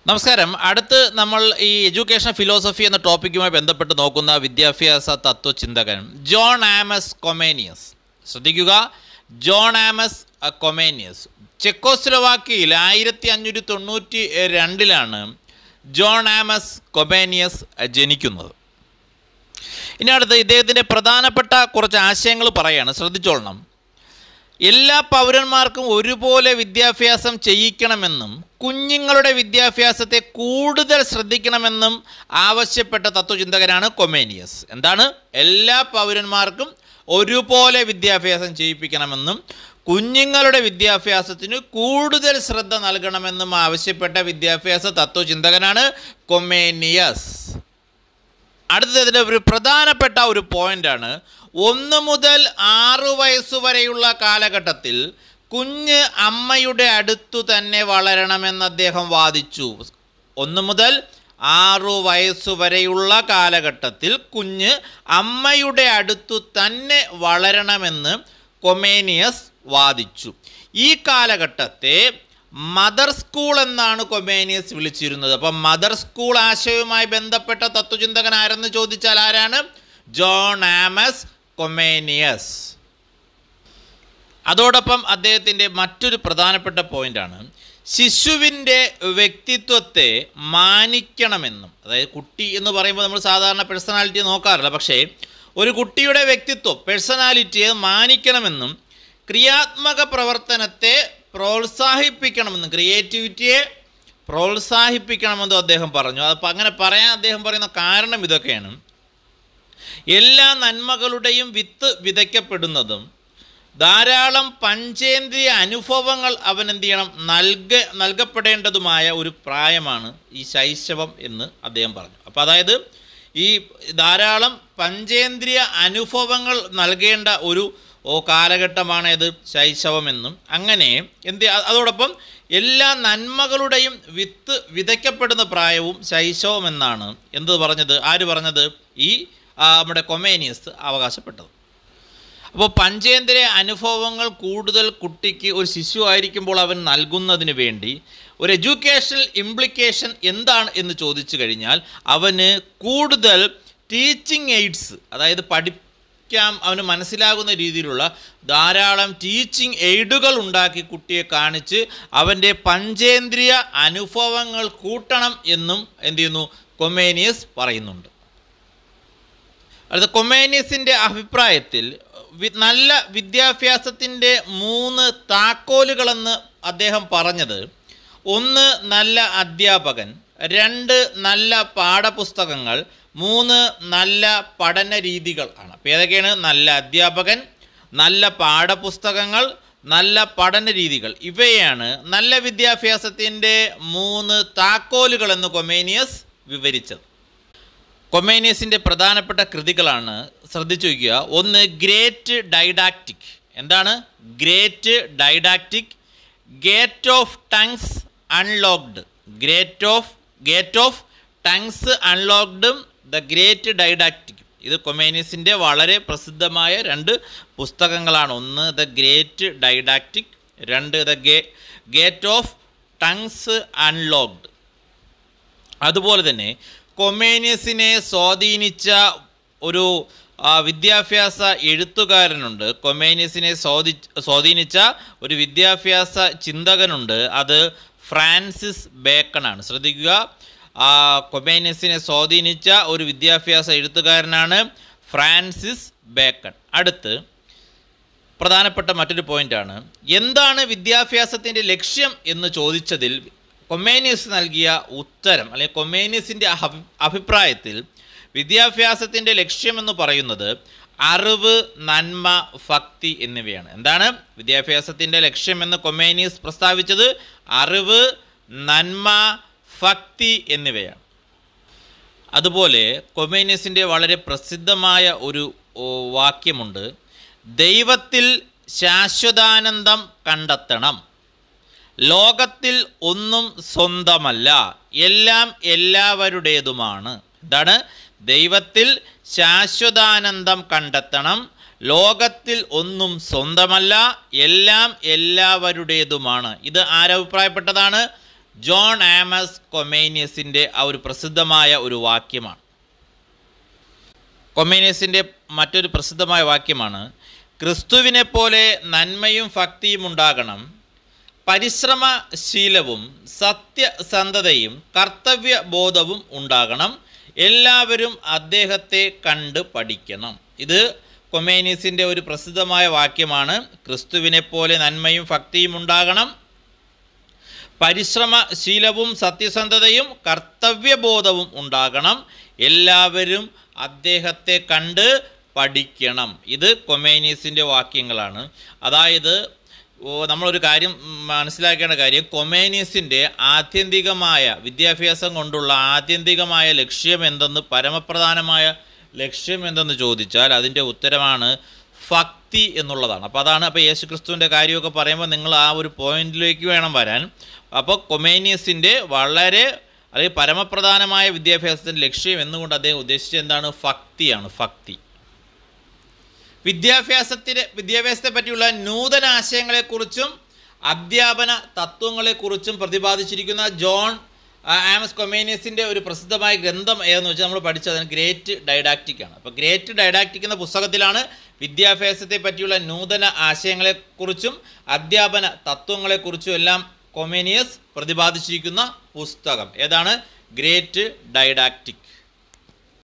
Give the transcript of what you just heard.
നമസ്കാരം അടുത്ത് നമ്മൾ ഈ എഡ്യൂക്കേഷൻ ഫിലോസഫി എന്ന ടോപ്പിക്കുമായി ബന്ധപ്പെട്ട് നോക്കുന്ന വിദ്യാഭ്യാസ തത്വചിന്തകൻ ജോൺ ആമസ് കൊമേനിയസ് ശ്രദ്ധിക്കുക ജോൺ ആമസ് കൊമേനിയസ് ചെക്കോസ്ലോവാക്കിയയിൽ ആയിരത്തി അഞ്ഞൂറ്റി തൊണ്ണൂറ്റി രണ്ടിലാണ് ജോൺ ആമസ് കൊമേനിയസ് ജനിക്കുന്നത് ഇനി അടുത്ത് ഇദ്ദേഹത്തിൻ്റെ പ്രധാനപ്പെട്ട കുറച്ച് ആശയങ്ങൾ പറയാണ് ശ്രദ്ധിച്ചോളണം എല്ലാ പൗരന്മാർക്കും ഒരുപോലെ വിദ്യാഭ്യാസം ചെയ്യിക്കണമെന്നും കുഞ്ഞുങ്ങളുടെ വിദ്യാഭ്യാസത്തെ കൂടുതൽ ശ്രദ്ധിക്കണമെന്നും ആവശ്യപ്പെട്ട തത്വചിന്തകനാണ് കൊമേനിയസ് എന്താണ് എല്ലാ പൗരന്മാർക്കും ഒരുപോലെ വിദ്യാഭ്യാസം ചെയ്യിപ്പിക്കണമെന്നും കുഞ്ഞുങ്ങളുടെ വിദ്യാഭ്യാസത്തിന് കൂടുതൽ ശ്രദ്ധ നൽകണമെന്നും ആവശ്യപ്പെട്ട വിദ്യാഭ്യാസ തത്വചിന്തകനാണ് കൊമേനിയസ് അടുത്തതിൻ്റെ ഒരു പ്രധാനപ്പെട്ട ഒരു പോയിന്റാണ് ഒന്ന് മുതൽ ആറു വയസ്സ് വരെയുള്ള കാലഘട്ടത്തിൽ കുഞ്ഞ് അമ്മയുടെ അടുത്തു തന്നെ വളരണമെന്ന് അദ്ദേഹം വാദിച്ചു ഒന്ന് മുതൽ ആറു വയസ്സ് വരെയുള്ള കാലഘട്ടത്തിൽ കുഞ്ഞ് അമ്മയുടെ അടുത്തു തന്നെ വളരണമെന്ന് കൊമേനിയസ് വാദിച്ചു ഈ കാലഘട്ടത്തെ മദർ സ്കൂൾ എന്നാണ് കൊമേനിയസ് വിളിച്ചിരുന്നത് അപ്പം മദർ സ്കൂൾ ആശയവുമായി ബന്ധപ്പെട്ട തത്വചിന്തകൻ ആരെന്ന് ചോദിച്ചാൽ ആരാണ് ജോൺ ആമസ് കൊമേനിയസ് അതോടൊപ്പം അദ്ദേഹത്തിൻ്റെ മറ്റൊരു പ്രധാനപ്പെട്ട പോയിന്റാണ് ശിശുവിൻ്റെ വ്യക്തിത്വത്തെ മാനിക്കണമെന്നും അതായത് കുട്ടി എന്ന് പറയുമ്പോൾ നമ്മൾ സാധാരണ പേഴ്സണാലിറ്റി നോക്കാറില്ല പക്ഷേ ഒരു കുട്ടിയുടെ വ്യക്തിത്വം പേഴ്സണാലിറ്റിയെ മാനിക്കണമെന്നും ക്രിയാത്മക പ്രവർത്തനത്തെ പ്രോത്സാഹിപ്പിക്കണമെന്നും ക്രിയേറ്റിവിറ്റിയെ പ്രോത്സാഹിപ്പിക്കണമെന്നും അദ്ദേഹം പറഞ്ഞു അതപ്പോൾ അങ്ങനെ പറയാൻ അദ്ദേഹം പറയുന്ന കാരണം ഇതൊക്കെയാണ് എല്ലാ നന്മകളുടെയും വിത്ത് വിതയ്ക്കപ്പെടുന്നതും ധാരാളം പഞ്ചേന്ദ്രിയ അനുഭവങ്ങൾ അവൻ എന്ത് ചെയ്യണം നൽക നൽകപ്പെടേണ്ടതുമായ ഒരു പ്രായമാണ് ഈ ശൈശവം എന്ന് അദ്ദേഹം പറഞ്ഞു അപ്പോൾ അതായത് ഈ ധാരാളം പഞ്ചേന്ദ്രിയ അനുഭവങ്ങൾ നൽകേണ്ട ഒരു ഓ കാലഘട്ടമാണ് ഇത് ശൈശവമെന്നും അങ്ങനെ എന്ത് അതോടൊപ്പം എല്ലാ നന്മകളുടെയും വിത്ത് വിതയ്ക്കപ്പെടുന്ന പ്രായവും ശൈശവമെന്നാണ് എന്ത് പറഞ്ഞത് ആര് പറഞ്ഞത് ഈ ആ, നമ്മുടെ കൊമേനിയസ് അവകാശപ്പെട്ടത് അപ്പോൾ പഞ്ചേന്ദ്രിയ അനുഭവങ്ങൾ കൂടുതൽ കുട്ടിക്ക് ഒരു ശിശു ആയിരിക്കുമ്പോൾ അവൻ നൽകുന്നതിന് വേണ്ടി ഒരു എഡ്യൂക്കേഷണൽ ഇംപ്ലിക്കേഷൻ എന്താണ് എന്ന് ചോദിച്ചു കഴിഞ്ഞാൽ അവന് കൂടുതൽ ടീച്ചിങ് എയ്ഡ്സ് അതായത് പഠിക്കാൻ അവന് മനസ്സിലാകുന്ന രീതിയിലുള്ള ധാരാളം ടീച്ചിങ് എയ്ഡുകൾ ഉണ്ടാക്കി കുട്ടിയെ കാണിച്ച് അവൻ്റെ പഞ്ചേന്ദ്രിയ അനുഭവങ്ങൾ കൂട്ടണം എന്നും എന്ത് ചെയ്യുന്നു കൊമേനിയസ് പറയുന്നുണ്ട് അടുത്ത കൊമേനിയസിൻ്റെ അഭിപ്രായത്തിൽ വി- നല്ല വിദ്യാഭ്യാസത്തിൻ്റെ മൂന്ന് താക്കോലുകളെന്ന് അദ്ദേഹം പറഞ്ഞത് ഒന്ന് നല്ല അധ്യാപകൻ രണ്ട് നല്ല പാഠപുസ്തകങ്ങൾ മൂന്ന് നല്ല പഠന രീതികൾ ആണ് അപ്പോൾ ഏതൊക്കെയാണ് നല്ല അധ്യാപകൻ നല്ല പാഠപുസ്തകങ്ങൾ നല്ല പഠന രീതികൾ ഇവയാണ് നല്ല വിദ്യാഭ്യാസത്തിൻ്റെ മൂന്ന് താക്കോലുകൾ എന്ന് കൊമേനിയസ് വിവരിച്ചത് കൊമേനിയസിൻ്റെ പ്രധാനപ്പെട്ട കൃതികളാണ് ശ്രദ്ധിച്ചു വയ്ക്കുക ഒന്ന് ഗ്രേറ്റ് ഡൈഡാക്റ്റിക് എന്താണ് great didactic gate of tongues unlocked great of gate of tongues അൺലോക്ഡും ദ ഗ്രേറ്റ് ഡൈഡാക്റ്റിക് ഇത് കൊമേനിയസിൻ്റെ വളരെ പ്രസിദ്ധമായ രണ്ട് പുസ്തകങ്ങളാണ് ഒന്ന് ദ ഗ്രേറ്റ് ഡൈഡാക്റ്റിക് രണ്ട് ദ ഗേ ഗേറ്റ് ഓഫ് ടങ്സ് അൺലോക്ഡ് അതുപോലെ തന്നെ കൊമേനിയസിനെ സ്വാധീനിച്ച ഒരു ആ, വിദ്യാഭ്യാസ എഴുത്തുകാരനുണ്ട് കൊമേനിയസിനെ സ്വാധി സ്വാധീനിച്ച ഒരു വിദ്യാഭ്യാസ ചിന്തകനുണ്ട് അത് ഫ്രാൻസിസ് ബേക്കണാണ് ശ്രദ്ധിക്കുക ആ, കൊമേനിയസിനെ സ്വാധീനിച്ച ഒരു വിദ്യാഭ്യാസ എഴുത്തുകാരനാണ് ഫ്രാൻസിസ് ബേക്കൺ അടുത്ത് പ്രധാനപ്പെട്ട മറ്റൊരു പോയിന്റാണ് എന്താണ് വിദ്യാഭ്യാസത്തിൻ്റെ ലക്ഷ്യം എന്ന് ചോദിച്ചതിൽ കൊമേനിയസ് നൽകിയ ഉത്തരം അല്ലെങ്കിൽ കൊമേനിയസിൻ്റെ അഭി അഭിപ്രായത്തിൽ വിദ്യാഭ്യാസത്തിൻ്റെ ലക്ഷ്യമെന്ന് പറയുന്നത് അറിവ് നന്മ ഭക്തി എന്നിവയാണ് എന്താണ് വിദ്യാഭ്യാസത്തിൻ്റെ ലക്ഷ്യമെന്ന് കൊമേനിയസ് പ്രസ്താവിച്ചത് അറിവ് നന്മ ഭക്തി എന്നിവയാണ് അതുപോലെ കൊമേനിയസിൻ്റെ വളരെ പ്രസിദ്ധമായ ഒരു ഓ, വാക്യമുണ്ട് ദൈവത്തിൽ ശാശ്വതാനന്ദം കണ്ടെത്തണം ലോകത്തിൽ ഒന്നും സ്വന്തമല്ല എല്ലാം എല്ലാവരുടേതുമാണ് എന്താണ് ദൈവത്തിൽ ശാശ്വതാനന്ദം കണ്ടെത്തണം ലോകത്തിൽ ഒന്നും സ്വന്തമല്ല എല്ലാം എല്ലാവരുടേതുമാണ് ഇത് ആരഭിപ്രായപ്പെട്ടതാണ് ജോൺ ആമസ് കൊമേനിയസിൻ്റെ ആ ഒരു പ്രസിദ്ധമായ ഒരു വാക്യമാണ് കൊമേനിയസിൻ്റെ മറ്റൊരു പ്രസിദ്ധമായ വാക്യമാണ് ക്രിസ്തുവിനെ പോലെ നന്മയും ഭക്തിയും ഉണ്ടാകണം പരിശ്രമശീലവും സത്യസന്ധതയും കർത്തവ്യബോധവും ഉണ്ടാകണം എല്ലാവരും അദ്ദേഹത്തെ കണ്ട് പഠിക്കണം ഇത് കൊമേനിയസിൻ്റെ ഒരു പ്രസിദ്ധമായ വാക്യമാണ് ക്രിസ്തുവിനെ പോലെ നന്മയും ഭക്തിയും ഉണ്ടാകണം പരിശ്രമശീലവും സത്യസന്ധതയും കർത്തവ്യബോധവും ഉണ്ടാകണം എല്ലാവരും അദ്ദേഹത്തെ കണ്ട് പഠിക്കണം ഇത് കൊമേനിയസിൻ്റെ വാക്യങ്ങളാണ് അതായത് ഓ, നമ്മളൊരു കാര്യം ഉം, മനസ്സിലാക്കേണ്ട കാര്യം കൊമേനിയസിൻ്റെ ആത്യന്തികമായ വിദ്യാഭ്യാസം കൊണ്ടുള്ള ആത്യന്തികമായ ലക്ഷ്യം എന്തെന്ന് പരമപ്രധാനമായ ലക്ഷ്യം എന്തെന്ന് ചോദിച്ചാൽ അതിൻ്റെ ഉത്തരമാണ് ഭക്തി എന്നുള്ളതാണ് അപ്പോൾ അതാണ് അപ്പോൾ യേശു ക്രിസ്തുവിൻ്റെ കാര്യമൊക്കെ പറയുമ്പോൾ നിങ്ങൾ ആ ഒരു പോയിന്റിലേക്ക് വേണം വരാൻ അപ്പോൾ കൊമേനിയസിൻ്റെ വളരെ അല്ലെങ്കിൽ പരമപ്രധാനമായ വിദ്യാഭ്യാസത്തിൻ്റെ ലക്ഷ്യം എന്നുകൊണ്ട് അദ്ദേഹം ഉദ്ദേശിച്ചത് എന്താണ് ഭക്തിയാണ് ഭക്തി വിദ്യാഭ്യാസത്തിന് വിദ്യാഭ്യാസത്തെ പറ്റിയുള്ള നൂതന ആശയങ്ങളെക്കുറിച്ചും അധ്യാപന തത്വങ്ങളെക്കുറിച്ചും പ്രതിപാദിച്ചിരിക്കുന്ന ജോൺ ആ, ആമസ് കൊമേനിയസിൻ്റെ ഒരു പ്രസിദ്ധമായ ഗ്രന്ഥം ഏതെന്ന് വെച്ചാൽ നമ്മൾ പഠിച്ചത് ഗ്രേറ്റ് ഡൈഡാക്റ്റിക് ആണ് അപ്പോൾ ഗ്രേറ്റ് ഡൈഡാക്റ്റിക് എന്ന പുസ്തകത്തിലാണ് വിദ്യാഭ്യാസത്തെ പറ്റിയുള്ള നൂതന ആശയങ്ങളെക്കുറിച്ചും അധ്യാപന തത്വങ്ങളെക്കുറിച്ചും എല്ലാം കൊമേനിയസ് പ്രതിപാദിച്ചിരിക്കുന്ന പുസ്തകം ഏതാണ് ഗ്രേറ്റ് ഡൈഡാക്റ്റിക്